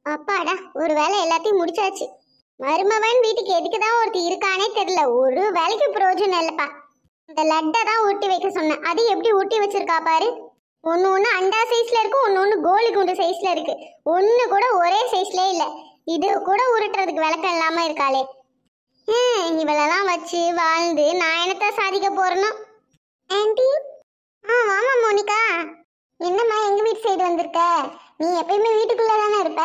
அப்பாடா ஒரு வேலை எல்லாத்தையும் முடிச்சாச்சு மருமவன் வீட்டுக்கு எதுக்கு தான் ஒருத்தி இருக்கானே தெரியல ஒரு வேலைக்கு பிரயோஜனம் இல்லப்பா இந்த லட்டை தான் ஊட்டி வைக்க சொன்னேன் அது எப்படி ஊட்டி வச்சிருக்கா பாரு ஒன்று ஒன்று அண்டா சைஸ்ல இருக்கு ஒன்று ஒன்று கோலி குண்டு சைஸ்ல இருக்கு ஒன்று கூட ஒரே சைஸ்ல இல்லை இது கூட உருட்டுறதுக்கு விளக்கம் இல்லாம இருக்காளே ஹம், இவளெல்லாம் வச்சு வாழ்ந்து நான் என்னத்த சாதிக்க போறேனோ ஆன்ட்டி ஆ ஆமா மோனிகா என்னம்மா எங்க வீட்டு சைடு வந்திருக்க நீ எப்பயுமே வீட்டுக்குள்ள தானே இருப்ப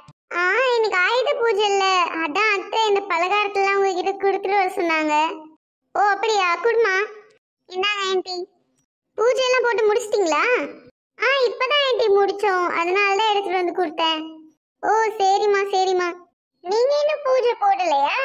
ஆ இன்னைக்கு ஆயுத பூஜை இல்ல அதான் அத்தை இந்த பலகாரத்தெல்லாம் உங்ககிட்ட கொடுத்துட்டு வர சொன்னாங்க ஓ அப்படியா குடுமா இந்தாங்க ஆன்ட்டி பூஜை எல்லாம் போட்டு முடிச்சிட்டிங்களா ஆ இப்பதான் ஆன்ட்டி முடிச்சோம் அதனால தான் எடுத்துட்டு வந்து கொடுத்தேன் ஓ சரிம்மா சரிம்மா நீங்க இன்னும் பூஜை போடலையா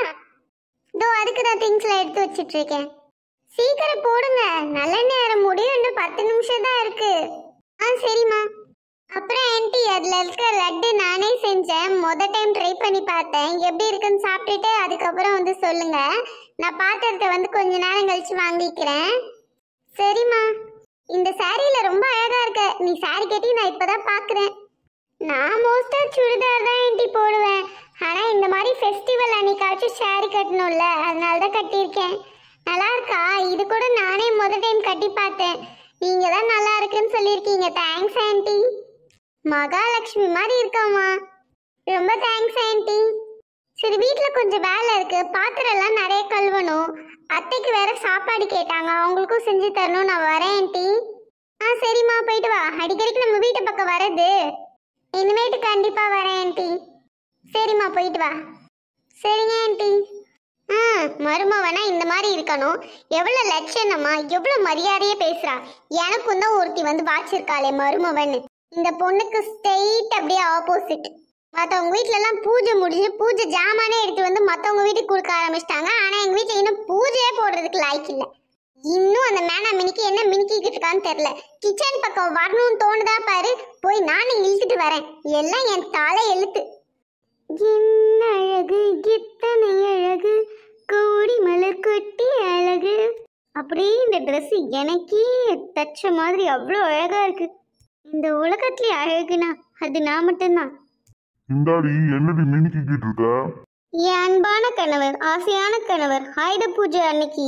இதோ அதுக்கு தான் திங்ஸ்லாம் எடுத்து வச்சிட்டு இருக்கேன் சீக்கிரம் போடுங்க நல்ல நேரம் முடியும் இன்னும் பத்து நிமிஷம் தான் இருக்கு ஆ சரிம்மா அப்புறம் ஆன்ட்டி அதில் இருக்க லட்டு நானே செஞ்சேன் முத டைம் ட்ரை பண்ணி பார்த்தேன் எப்படி இருக்குன்னு சாப்பிட்டுட்டு அதுக்கப்புறம் வந்து சொல்லுங்க நான் பாத்திரத்தை வந்து கொஞ்ச நேரம் கழிச்சு வாங்கிக்கிறேன் சரிம்மா இந்த சாரியில ரொம்ப அழகா இருக்க நீ சாரி கட்டி நான் இப்பதான் பாக்குறேன் நான் மோஸ்டா சுடிதார் தான் ஆன்ட்டி போடுவேன் ஆனா இந்த மாதிரி ஃபெஸ்டிவல் அன்னைக்காச்சும் சாரி கட்டணும்ல அதனால தான் கட்டியிருக்கேன் நல்லா இருக்கா இது கூட நானே முத டைம் கட்டி பார்த்தேன் நீங்க தான் நல்லா இருக்குன்னு சொல்லியிருக்கீங்க தேங்க்ஸ் ஆன்ட்டி மகாலட்சுமி மாதிரி இருக்காமா ரொம்ப தேங்க்ஸ் ஆன்ட்டி சரி வீட்டில் கொஞ்சம் வேலை இருக்கு பாத்திரம் எல்லாம் நிறைய கழுவணும் அத்தைக்கு வேற சாப்பாடு கேட்டாங்க அவங்களுக்கும் செஞ்சு தரணும் நான் வரேன் ஆன்ட்டி ஆ சரிம்மா போயிட்டு வா அடிக்கடிக்கு நம்ம வீட்டு பக்கம் வரது இனிமேட்டு கண்டிப்பா வரேன் ஆன்ட்டி சரிம்மா போயிட்டு வா சரிங்க ஆன்ட்டி ஆ மருமவனா இந்த மாதிரி இருக்கணும் எவ்வளோ லட்சணமா எவ்வளோ மரியாதையே பேசுறா எனக்கும் தான் ஒருத்தி வந்து வாச்சிருக்காளே மருமவன் இந்த பொண்ணுக்கு ஸ்ட்ரெயிட் அப்படியே ஆப்போசிட் மற்றவங்க வீட்டிலலாம் பூஜை முடிஞ்சு பூஜை ஜாமானே எடுத்து வந்து மற்றவங்க வீட்டுக்கு கொடுக்க ஆரம்பிச்சிட்டாங்க ஆனால் எங்கள் வீட்டில் இன்னும் பூஜையே போடுறதுக்கு லாய்க்கு இல்லை இன்னும் அந்த மேனா மினிக்கு என்ன மினிக்கிட்டு இருக்கான்னு தெரியல கிச்சன் பக்கம் வரணும்னு தோணுதா பாரு போய் நானும் இழுத்துட்டு வரேன் எல்லாம் என் தலை எழுத்து என்ன அழகு எத்தனை அழகு கோடி மலர் கொட்டி அழகு அப்படியே இந்த Dress எனக்கே தச்ச மாதிரி அவ்வளோ அழகா இருக்கு இந்த உலகத்திலே அழகுனா அது நான் மட்டும்தான் இந்தாடி என்னடி மினுக்கிக்கிட்டு இருக்க என் அன்பான கணவர் ஆசையான கணவர் ஆயுத பூஜை அன்னைக்கு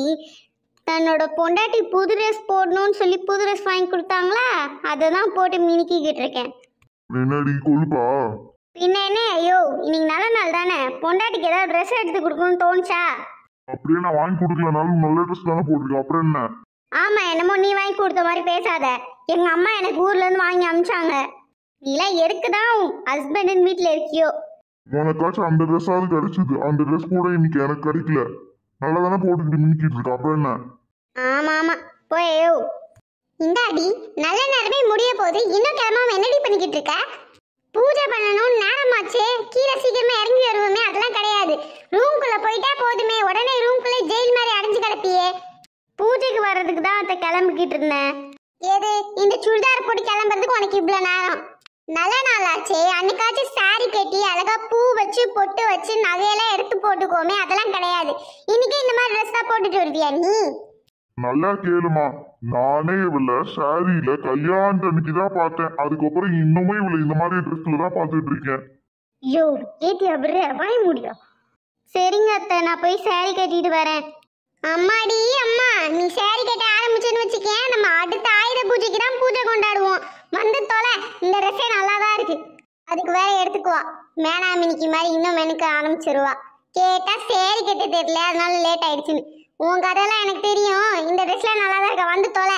தன்னோட பொண்டாட்டி புது ட்ரெஸ் போடணும்னு சொல்லி புது ட்ரெஸ் வாங்கி கொடுத்தாங்களா அதை தான் போட்டு மினுக்கிக்கிட்டு இருக்கேன் என்னடி கொழுப்பா பின்ன என்ன ஐயோ இன்னைக்கு நல்ல நாள் தானே பொண்டாட்டிக்கு ஏதாவது ட்ரெஸ் எடுத்து கொடுக்கணும்னு தோணுச்சா அப்படியே நான் வாங்கி கொடுக்கலனாலும் நல்ல ட்ரெஸ் தானே போட்டிருக்கேன் அப்புறம் என்ன ஆமா என்னமோ நீ வாங்கி கொடுத்த மாதிரி பேசாத எங்க அம்மா எனக்கு ஊர்ல இருந்து வாங்கி அமிச்சாங்க நீலாம் எதுக்கு தான் ஹஸ்பண்ட் வீட்டில் இருக்கியோ உனக்காச்சும் அந்த ட்ரெஸ்ஸாவது கிடைச்சது அந்த ட்ரெஸ் கூட இன்னைக்கு எனக்கு கிடைக்கல நல்லா தானே போட்டுக்கிட்டு மினிக்கிட்டு இருக்க அப்புறம் என்ன ஆமா ஆமா போயோ இந்தாடி நல்ல நேரமே முடிய போகுது இன்னும் கிளம்பாம என்னடி பண்ணிக்கிட்டு இருக்க பூஜை பண்ணணும் நேரமாச்சே கீழே சீக்கிரமா இறங்கி வருவோமே அதெல்லாம் கிடையாது ரூம்குள்ள போயிட்டா போதுமே உடனே ரூம்குள்ளே ஜெயில் மாதிரி அடைஞ்சு கிடப்பியே பூஜைக்கு வர்றதுக்கு தான் அத்தை கிளம்பிக்கிட்டு இருந்தேன் ஏது இந்த சுடிதார் போட்டு கிளம்புறதுக்கு உனக்கு இவ்வளோ நேரம் நல்ல நாளாச்சே அன்னைக்காச்சும் saree கட்டி அழகா பூ வச்சு பொட்டு வச்சு நகையெல்லாம் எடுத்து போட்டுக்கோமே அதெல்லாம் கிடையாது இன்னைக்கு இந்த மாதிரி ட்ரெஸ் தான் போட்டுட்டு வருவியா நீ நல்லா கேளுமா நானே இவள சாரியில கல்யாணத்து அன்னைக்கு தான் பார்த்தேன் அதுக்கப்புறம் இன்னுமே இவளை இந்த மாதிரி ட்ரெஸ்ல தான் பார்த்துட்டு இருக்கேன் ஐயோ ஏத்தி அப்படியே வாய முடியும் சரிங்க அத்தை நான் போய் saree கட்டிட்டு வரேன் அம்மாடி அம்மா நீ saree கட்ட ஆரம்பிச்சேன்னு வச்சுக்கேன் நம்ம அடுத்த ஆயுத பூஜைக்கு தான் பூஜை கொண்டாடுவோம் வந்து தொலை இந்த ட்ரெஸ்ஸே நல்லா தான் இருக்கு அதுக்கு வேற எடுத்துக்குவா மேனாமினிக்கு மாதிரி இன்னும் மெனுக்க ஆரம்பிச்சிருவா கேட்டா சேரி கட்ட தெரியல அதனால லேட் ஆயிடுச்சுன்னு உன் கதையெல்லாம் எனக்கு தெரியும் இந்த ட்ரெஸ்ல நல்லா தான் இருக்க வந்து தொலை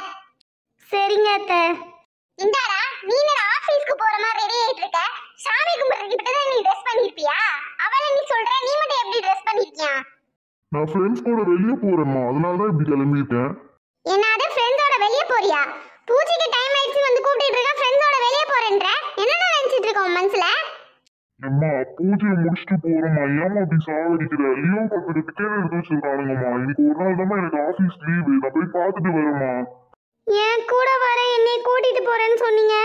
சரிங்க அத்தை இந்தாடா நீ என்னடா ஆபீஸ்க்கு போற மாதிரி ரெடி ஆயிட்டு இருக்க சாமி கும்பிடுறதுக்கு இப்படி தான் நீ ட்ரெஸ் பண்ணிருப்பியா அவளை நீ சொல்ற நீ மட்டும் எப்படி ட்ரெஸ் பண்ணிருக்கியா நான் ஃப்ரெண்ட்ஸ் கூட வெளியே போறேம்மா அதனால தான் இப்படி கிளம்பிட்டேன் என்னது ஃப்ரெண்ட்ஸோட வெளிய போறியா பூஜைக்கு டைம் ஆயிடுச்சு வந்து கூப்பிட்டு இருக்க ஃப்ரெண்ட்ஸோட வெளிய போறேன்ற என்னடா நினைச்சிட்டு இருக்க உன் மனசுல அம்மா பூஜையை முடிச்சுட்டு போறோம்மா ஏமா அப்படி சாவடிக்கிற லியோ பத்து டிக்கெட் எடுத்து வச்சிருக்கானுங்கம்மா இன்னைக்கு ஒரு நாள் தான் எனக்கு ஆஃபீஸ் லீவு நான் போய் பார்த்துட்டு வரேம்மா என் கூட வர என்னை கூட்டிட்டு போறேன்னு சொன்னீங்க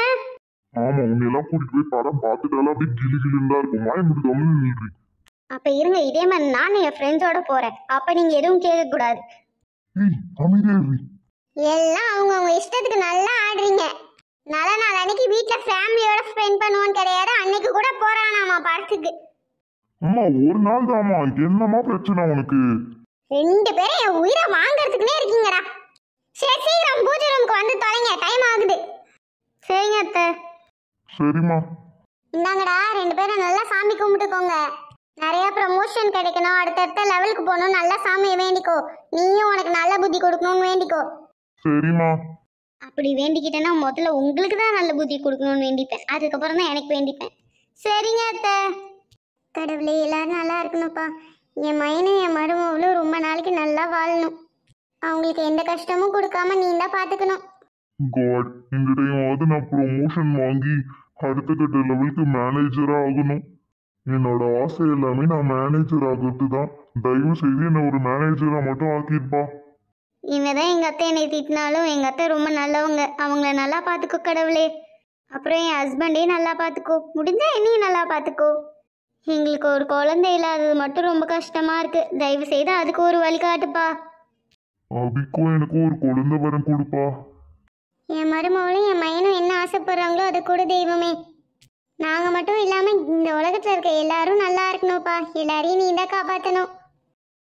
ஆமா உன்னை எல்லாம் கூட்டிட்டு போய் படம் பார்த்துட்டாலும் அப்படியே கிளி கிளின்னு தான் இருக்கும் வாய் முடி கம்முன்னு நின்றி அப்ப இருங்க இதே மாதிரி நானும் என் ஃப்ரெண்ட்ஸோட போறேன் அப்ப நீங்க எதுவும் கேட்க கூடாது ஏய் அமைதியா இரு எல்லாம் அவங்கவுங்க இஷ்டத்துக்கு நல்லா ஆடுறீங்க நல்ல நாள் அன்னைக்கு வீட்டில் ஃபேமிலியோட ஸ்பெண்ட் பண்ணுவோன்னு கிடையாது அன்னைக்கு கூட போறானாமா படத்துக்கு அம்மா ஒரு நாள் தாம்மா என்னம்மா பிரச்சனை உனக்கு ரெண்டு பேரும் என் உயிரை வாங்குறதுக்குனே இருக்கீங்கடா சரி சீக்கிரம் பூஜை ரூமுக்கு வந்து தொலைங்க டைம் ஆகுது சரிங்க அத்தை சரிம்மா இந்தாங்கடா ரெண்டு பேரும் நல்லா சாமி கும்பிட்டுக்கோங்க நிறைய ப்ரமோஷன் கிடைக்கணும் அடுத்தடுத்த லெவலுக்கு போகணும் நல்லா சாமியை வேண்டிக்கோ நீயும் உனக்கு நல்ல புத்தி கொடுக்கணும்னு வேண்டிக்கோ சரிம்மா அப்படி வேண்டிக்கிட்டேன்னா முதல்ல உங்களுக்கு தான் நல்ல புத்தி கொடுக்கணும்னு வேண்டிப்பேன் அதுக்கப்புறம் தான் எனக்கு வேண்டிப்பேன் சரிங்க அத்தை கடவுளே எல்லாரும் நல்லா இருக்கணும்ப்பா என் மயனும் என் மருமகளும் ரொம்ப நாளைக்கு நல்லா வாழணும் அவங்களுக்கு எந்த கஷ்டமும் கொடுக்காம நீ தான் பார்த்துக்கணும் காட் இந்த டைமாவது நான் ப்ரொமோஷன் வாங்கி அடுத்த கட்ட லெவலுக்கு மேனேஜராக ஆகணும் என்னோட ஆசை எல்லாமே நான் மேனேஜர் ஆகிறது தான் தயவு செய்து என்னை ஒரு மேனேஜராக மட்டும் ஆக்கியிருப்பா இவன் தான் எங்கள் அத்தை என்னை திட்டினாலும் எங்கள் அத்தை ரொம்ப நல்லவங்க அவங்கள நல்லா பார்த்துக்கோ கடவுளே அப்புறம் என் ஹஸ்பண்டையும் நல்லா பார்த்துக்கோ முடிஞ்சா என்னையும் நல்லா பார்த்துக்கோ எங்களுக்கு ஒரு குழந்தை இல்லாதது மட்டும் ரொம்ப கஷ்டமா இருக்கு தயவு செய்து அதுக்கு ஒரு வழி காட்டுப்பா அபிக்கும் எனக்கும் ஒரு குழந்தை வரம் கொடுப்பா என் மருமகளும் என் மயனும் என்ன ஆசைப்படுறாங்களோ அது கூட தெய்வமே நாங்கள் மட்டும் இல்லாமல் இந்த உலகத்தில் இருக்க எல்லாரும் நல்லா இருக்கணும்ப்பா எல்லாரையும் நீ தான் காப்பாற்றணும்